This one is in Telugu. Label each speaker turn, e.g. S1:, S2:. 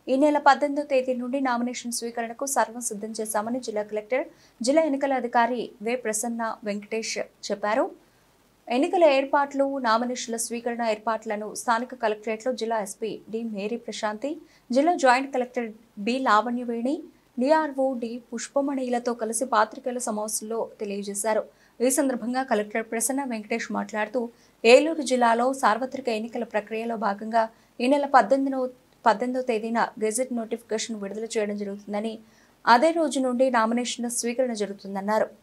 S1: ఈ నెల పద్దెనిమిదో తేదీ నుండి నామినేషన్ స్వీకరణకు సర్వం సిద్ధం చేశామని జిల్లా కలెక్టర్ జిల్లా ఎన్నికల అధికారి వే ప్రసన్న వెంకటేష్ చెప్పారు ఎన్నికల ఏర్పాట్లు నామినేషన్ల స్వీకరణ ఏర్పాట్లను స్థానిక కలెక్టరేట్లో జిల్లా ఎస్పీ డి మేరీ ప్రశాంతి జిల్లా joint collector B Lavanyaveni DRO D పుష్పమణిలతో కలిసి పాత్రికేయుల సమావేశంలో తెలియజేశారు ఈ సందర్భంగా కలెక్టర్ ప్రసన్న వెంకటేష్ మాట్లాడుతూ ఏలూరు జిల్లాలో సార్వత్రిక ఎన్నికల ప్రక్రియలో భాగంగా ఈ నెల పద్దెనిమిదో పద్దెనిమిదో తేదీన గెజెట్ నోటిఫికేషన్ విడుదల చేయడం జరుగుతుందని అదే రోజు నుండి నామినేషన్ల స్వీకరణ జరుగుతుందన్నారు